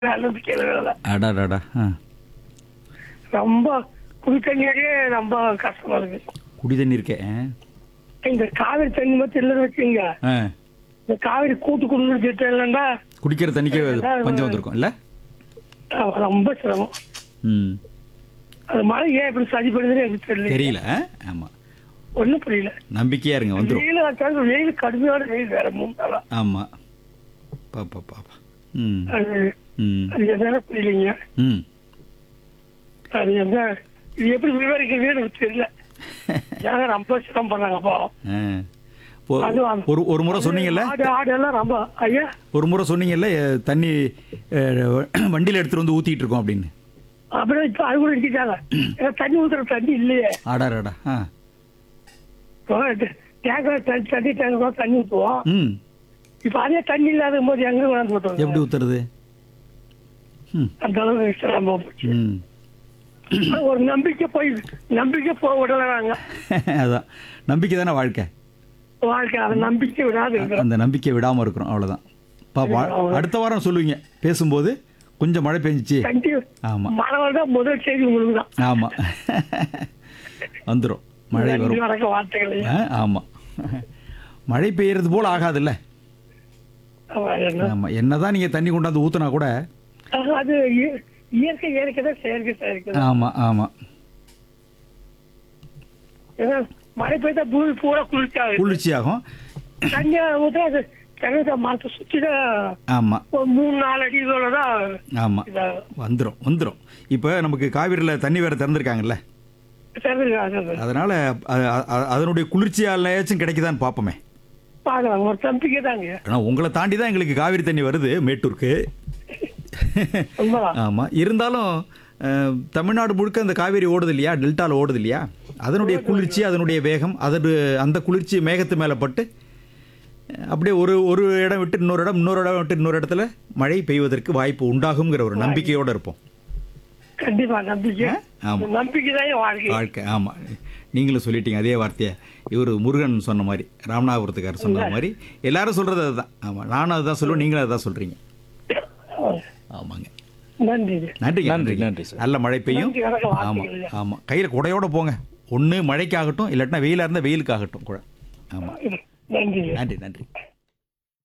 நம்பிக்கை இல்லை. அடாடாடா ஆ ரொம்ப குடி தண்ணியாலே ரொம்ப கஷ்டமா இருக்கு குடி தண்ணி இருக்கே ஆ. இந்த காவிரி தண்ணி மட்டும் இல்லைன்னு வச்சுங்க ஆ இந்த காவிரி கூட்டு குடிநீர் திட்டம் இல்லைன்னா குடிக்கிற தண்ணிக்கே பஞ்சம் வந்திருக்கும் இல்ல அஹ், ரொம்ப சிரமம் ம் அது மழை ஏன் இப்படி சதி பண்ணுதுன்னு எனக்கு தெரியல தெரியல ஆ? ஆமா ஒன்றும் புரியல நம்பிக்கையா இருங்க வந்துரும் வெயில் வச்சாலும் வெயில் கடுமையான வெயில் வேற மூணு நாளா ஆமா பாப்பா பாப்பா ம் அது ம் அது என்னன்னு புரியலைங்க ம் அது என்ன இது எப்படி விவரிக்கிறதுன்னு எனக்கு தெரியல ஏன்னா ரொம்ப சிரமம் பண்ணாங்கப்பா ஆ. ஒ- அது அந்த- ஒரு ஒரு முறை சொன்னீங்கல்ல ஆடு ஆடு எல்லாம் ரொம்ப ஐயா ஒரு முறை சொன்னீங்கல்ல எ, தண்ணி அ, வண்டியில எடுத்துட்டு வந்து ஊத்திட்டு இருக்கோம் அப்படின்னு அப்படியே இப்ப அது கூட நிறுத்திட்டாங்க ஏன்னா தண்ணி ஊத்துற தண்ணி இல்லையே ஆடாடாடா ஆ இப்போ டேங்கர் தண்ணி தண்ணி டேங்கர் தண்ணி ஊற்றுவோம் ம் இப்ப அதே தண்ணி இல்லாத போது எங்க கொண்டாந்து போட்டோம் எப்படி ஊத்துறது ம் அந்த அளவுக்கு சிரமம் போச்சு ம் ஒரு நம்பிக்கை போய் நம்பிக்கை போக விடலாங்க அதான் நம்பிக்கை தானே வாழ்க்கை வாழ்க்கை அதை நம்பிக்கை விடாது இருக்கிறோம் அந்த நம்பிக்கை விடாம இருக்கிறோம் அவ்வளவுதான் பா வா- அடுத்த வாரம் சொல்லுவீங்க பேசும்போது கொஞ்சம் மழை பெஞ்சிச்சு கண்டி ஆமா. மாணவர் தான் முதல் செய்தி உங்களுக்கு தான் ஆமா வந்துரும் மழை நன்றி வரும் வணக்கம் வார்த்தைகள் ஐயா. ஆ, ஆமா மழை பெய்யறது போல ஆகாதுல்ல ஆமா, என்ன? ஆமா என்னதான் நீங்க தண்ணி கொண்டாந்து ஊத்துனா கூட ஆஹ், அது இய- இயற்கை இயற்கை தான் செயற்கை செயற்கை தான். ஆமா ஆமா ஏன்னா மழை பெய்தா பூமி பூரா குளிர்ச்சாகுது குளிர்ச்சியாகும் தண்ணியை ஊற்றா அது தண்ணி மரத்தை சுற்றி தான் ஆமா ஒரு மூணு நாலு அடி இதோட தான் ஆமா இதாகும் வந்துரும் வந்துரும் இப்போ நமக்கு காவிரியில தண்ணி வேற திறந்திருக்காங்கல்ல சரி அது அதனால அ- அ- அதனுடைய குளிர்ச்சியாலேயாச்சும் கிடைக்குதான்னு பார்ப்போமே பார்க்கலாம் ஒரு நம்பிக்கை தாங்க ஆனா உங்களை தாண்டி தான் எங்களுக்கு காவிரி தண்ணி வருது மேட்டூருக்கு உண்மைதான் ஆமா இருந்தாலும் அஹ், தமிழ்நாடு முழுக்க அந்த காவேரி ஓடுது இல்லையா டெல்டால ஓடுது இல்லையா அதனுடைய குளிர்ச்சி அதனுடைய வேகம் அதோட அந்த குளிர்ச்சி மேகத்து மேலே பட்டு அஹ், அப்படியே ஒரு ஒரு இடம் விட்டு இன்னொரு இடம் இன்னொரு இடம் விட்டு இன்னொரு இடத்துல மழை பெய்வதற்கு வாய்ப்பு உண்டாகுங்கிற ஒரு நம்பிக்கையோட இருப்போம் கண்டிப்பா நம்பிக்கை ஆமா. நம்பிக்கை தான் என் வாழ்க்கை வாழ்க்கை ஆமா நீங்களும் சொல்லிட்டீங்க அதே வார்த்தையை இவர் முருகன் சொன்ன மாதிரி ராமநாதபுரத்துக்காரர் சொன்ன மாதிரி எல்லாரும் சொல்றது அதுதான் ஆமா நானும் அதுதான் சொல்லுவேன் நீங்களும் அதுதான் சொல்றீங்க ஆமாங்க நன்றி நன்றி நன்றி, நன்றி சார். நல்ல மழை பெய்யும் நன்றி, வணக்கம், ஆமா வாழ்த்துக்கள். ஆமா கையில குடையோட போங்க ஒண்ணு மழைக்காகட்டும் இல்லாட்டினா வெயிலா இருந்தா வெயிலுக்காகட்டும் கூட ஆமா நன்றி நன்றி நன்றி